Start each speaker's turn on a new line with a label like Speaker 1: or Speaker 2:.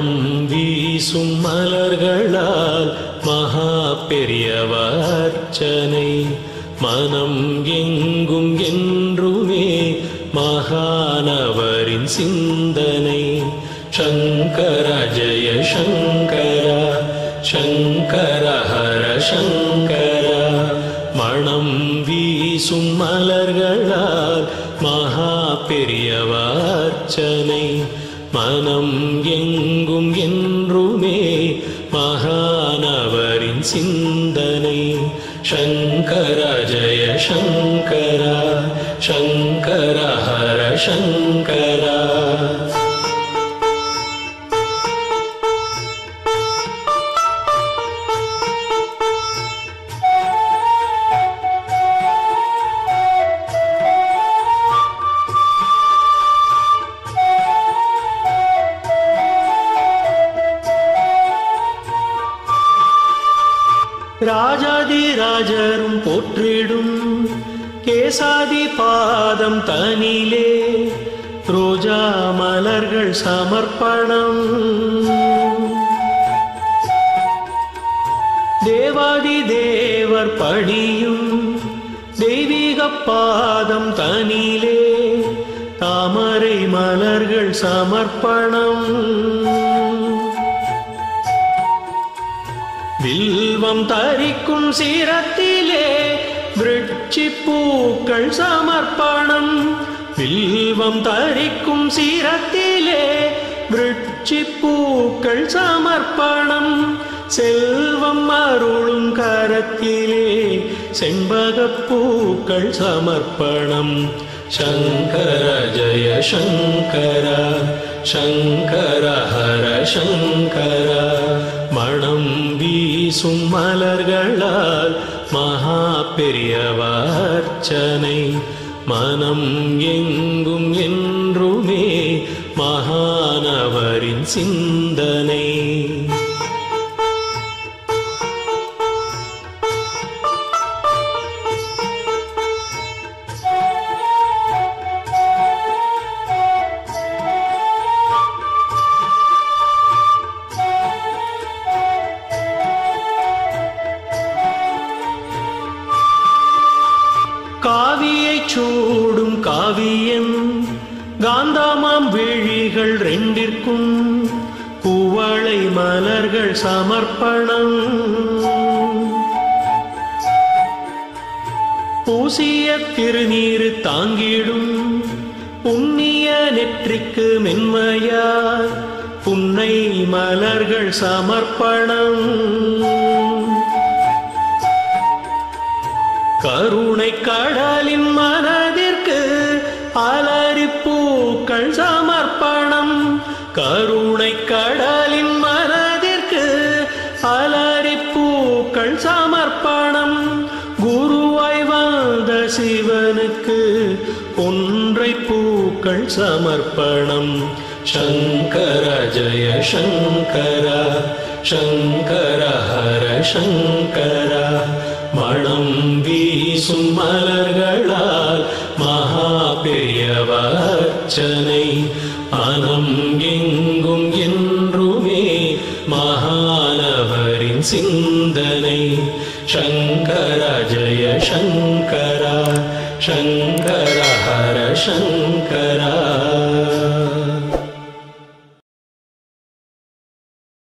Speaker 1: மனம் வீசும் மலர்களால் மகா பெரியவ அர்ச்சனை மனம் எங்கும் என்றுமே மகானவரின் சிந்தனை சங்கர ஜெய சங்கர சங்கர ஹர சங்கர மணம் வீசும் மலர்களால் மகா பெரியவ அர்ச்சனை மனம் எங்கும் என்றுமே மகானவரின் சிந்தனை சங்கர ஜெய சங்கர சங்கர ஹர சங்கரா ராஜாதி ராஜரும் போற்றிடும் கேசாதி பாதம் தனிலே ரோஜா மலர்கள் சமர்ப்பணம் தேவாதி தேவர் பணியும் தெய்வீக பாதம் தனிலே தாமரை மலர்கள் சமர்ப்பணம் வில்வம் தரிக்கும் சீரத்திலே விருட்சி பூக்கள் சமர்ப்பணம் வில்வம் தரிக்கும் சீரத்திலே விருட்சி பூக்கள் சமர்ப்பணம் செல்வம் அருளும் கரத்திலே செண்பகப் பூக்கள் சமர்ப்பணம் சங்கர ஜெய சங்கர சங்கர ஹர சங்கர மணம் வீசும் மலர்களால் மகா பெரியவார்ச்சனை மனம் எங்கும் என்றுமே மகானவரின் சிந்தனை காவியை சூடும் காவியம் காந்தாமாம் விழிகள் ரெண்டிற்கும் குவளை மலர்கள் சமர்ப்பணம் பூசிய திருநீரு தாங்கிடும் புண்ணிய நெற்றிக்கு மென்மையார் புன்னை மலர்கள் சமர்ப்பணம் கருணை கடலின் மனதிற்கு அலரி பூக்கள் சமர்ப்பணம் கருணை கடலின் மனதிற்கு அலரி பூக்கள் சமர்ப்பணம் குருவாய் வந்த சிவனுக்கு ஒன்றை பூக்கள் சமர்ப்பணம் சங்கர ஜெய சங்கர சங்கர ஹர சங்கர மணம் வீசும் மலர்களால் மகா பெரியவர்ச்சனை மனம் எங்கும் என்றுமே மகானவரின் சிந்தனை சங்கர ஜெய சங்கர சங்கர ஹர சங்கரா